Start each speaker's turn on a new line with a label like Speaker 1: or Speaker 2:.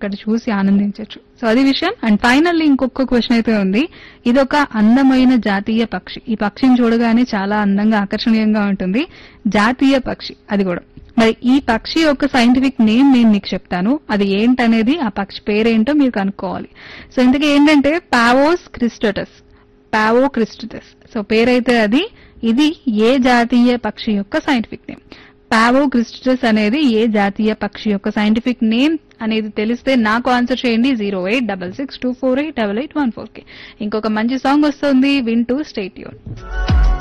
Speaker 1: అక్కడ చూసి ఆనందించవచ్చు సో అది విషయం అండ్ ఫైనల్లీ ఇంకొక క్వశ్చన్ అయితే ఉంది ఇది ఒక అందమైన జాతీయ పక్షి ఈ పక్షిని చూడగానే చాలా అందంగా ఆకర్షణీయంగా ఉంటుంది జాతీయ పక్షి అది కూడా మరి ఈ పక్షి యొక్క సైంటిఫిక్ నేమ్ నేను మీకు చెప్తాను అది ఏంటనేది ఆ పక్షి పేరేంటో మీరు కనుక్కోవాలి సో ఇంతకీ ఏంటంటే Pavos cristatus Pavo cristatus so పేరైతే అది ఇది ఏ జాతీయ పక్షి యొక్క సైంటిఫిక్ నేమ్ పావో క్రిస్టటస్ అనేది ఏ జాతీయ పక్షి యొక్క సైంటిఫిక్ నేమ్ అనేది తెలిస్తే నాకు ఆన్సర్ చేయండి zero eight double six two four eight double eight one four కి ఇంకొక మంచి సాంగ్ వస్తుంది వింటూ స్టేట్ యూన్